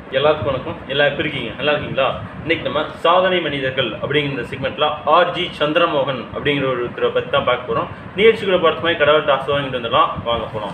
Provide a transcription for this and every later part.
எல்லாத்துக்கும் வணக்கம் எல்லாம் எப்படி இருக்கீங்க நல்லா இருக்கீங்களா இன்னைக்கு நம்ம சாதனை மனிதர்கள் அப்படிங்கிற இந்த செக்மெண்ட்ல ஆர்ஜி சந்திரமோகன் அப்படிங்கிற ஒருத்தரை பற்றி தான் பார்க்க போகிறோம் நிகழ்ச்சிகளை பார்த்த மாதிரி கடவுள் டாஸ் வாங்கிட்டு வந்துடலாம் வாங்க போகலாம்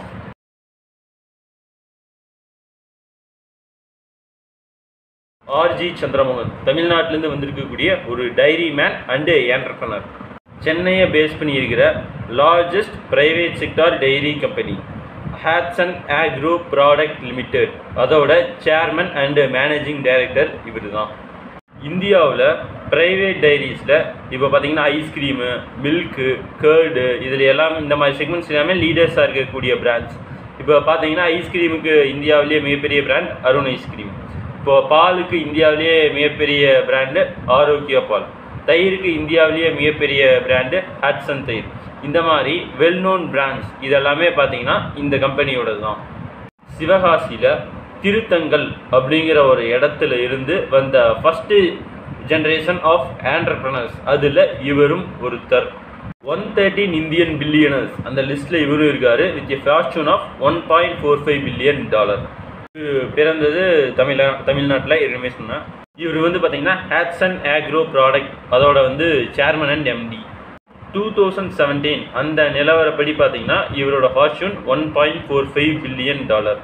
ஆர்ஜி சந்திரமோகன் தமிழ்நாட்டிலேருந்து வந்திருக்கக்கூடிய ஒரு டைரி மேன் அண்டு ஏண்டர்பனர் சென்னையை பேஸ் பண்ணி இருக்கிற largest private sector dairy company Hatsun agro product limited அதோட சேர்மன் அண்டு மேனேஜிங் டைரக்டர் இவர் தான் இந்தியாவில் ப்ரைவேட் டைரிஸில் இப்போ பார்த்தீங்கன்னா ஐஸ்கிரீமு மில்க்கு கேர்டு இதில் எல்லாம் இந்த மாதிரி செக்மெண்ட்ஸ் எல்லாமே லீடர்ஸாக இருக்கக்கூடிய பிராண்ட்ஸ் இப்போ பார்த்தீங்கன்னா ஐஸ்கிரீமுக்கு இந்தியாவிலேயே மிகப்பெரிய பிராண்ட் அருண் ஐஸ்கிரீம் இப்போ பாலுக்கு இந்தியாவிலேயே மிகப்பெரிய பிராண்டு ஆரோக்கியா பால் தயிருக்கு இந்தியாவிலேயே மிகப்பெரிய பிராண்டு ஹட்சன் தயிர் இந்த மாதிரி வெல் நோன் பிராண்ட்ஸ் இதெல்லாமே பார்த்தீங்கன்னா இந்த கம்பெனியோடது தான் சிவகாசியில் திருத்தங்கல் அப்படிங்கிற ஒரு இடத்துல இருந்து வந்த ஃபஸ்ட்டு ஜென்ரேஷன் ஆஃப் ஆண்டர்பிரனர்ஸ் அதில் இவரும் ஒருத்தர் ஒன் தேர்ட்டின் இந்தியன் பில்லியனர்ஸ் அந்த லிஸ்ட்டில் இவரும் இருக்கார் with a fortune of one point four five billion dollar பிறந்தது தமிழ தமிழ்நாட்டில் ஏற்கனவே சொன்னேன் இவர் வந்து பார்த்தீங்கன்னா ஹேட்சன் ஆக்ரோ ப்ராடக்ட் அதோட வந்து chairman and MD two thousand seventeen அந்த நிலவரப்படி பார்த்தீங்கன்னா இவரோட fortune one point four five billion dollar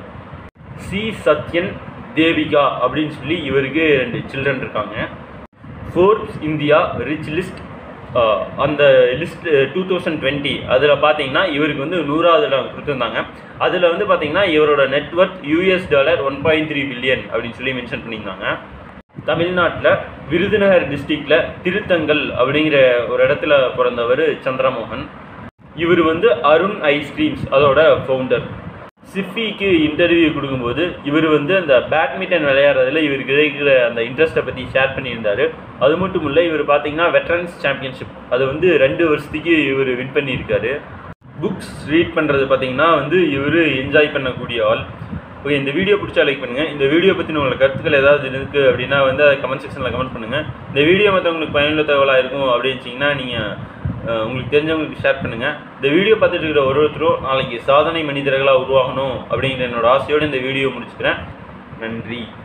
C Sathyan Devika அப்படின்னு சொல்லி இவருக்கு ரெண்டு சில்ட்ரன் இருக்காங்க ஃபோர்ப்ஸ் இந்தியா ரிச் லிஸ்ட் அந்த லிஸ்ட் டூ தௌசண்ட் டுவெண்ட்டி அதில் பார்த்தீங்கன்னா இவருக்கு வந்து நூறாவது இடம் கொடுத்துருந்தாங்க அதில் வந்து பார்த்தீங்கன்னா இவரோட net worth US dollar one point three billion அப்படின்னு சொல்லி மென்ஷன் பண்ணியிருந்தாங்க தமிழ்நாட்டில் விருதுநகர் டிஸ்ட்ரிக்டில் திருத்தங்கல் அப்படிங்கிற ஒரு இடத்துல பிறந்தவர் சந்திரமோகன் இவர் வந்து அருண் ஐஸ்கிரீம்ஸ் அதோட ஃபவுண்டர் சிஃபிக்கு இன்டர்வியூ கொடுக்கும்போது இவர் வந்து அந்த பேட்மிண்டன் விளையாடுறதுல இவருக்கு இருக்கிற அந்த இன்ட்ரெஸ்ட்டை பற்றி ஷேர் பண்ணியிருந்தார் அது மட்டும் இல்லை இவர் பார்த்தீங்கன்னா வெட்டரன்ஸ் சாம்பியன்ஷிப் அது வந்து ரெண்டு வருஷத்துக்கு இவர் வின் பண்ணியிருக்காரு புக்ஸ் ரீட் பண்ணுறது பார்த்தீங்கன்னா வந்து இவர் என்ஜாய் பண்ணக்கூடிய ஆள் ஓகே இந்த வீடியோ பிடிச்சா லைக் பண்ணுங்கள் இந்த வீடியோ பற்றி உங்களுக்கு கருத்துக்கள் ஏதாவது இருக்குது அப்படின்னா வந்து அதை கமெண்ட் செக்ஷனில் கமெண்ட் பண்ணுங்கள் இந்த வீடியோ மற்றவங்களுக்கு பயனுள்ள தகவலாக இருக்கும் அப்படின்னு நீங்கள் உங்களுக்கு தெரிஞ்சவங்களுக்கு ஷேர் பண்ணுங்கள் இந்த வீடியோ பார்த்துட்டு இருக்கிற ஒரு ஒருத்தரும் நாளைக்கு சாதனை மனிதர்களாக உருவாகணும் அப்படிங்கிற என்னோட ஆசையோடு இந்த வீடியோ முடிச்சுக்கிறேன் நன்றி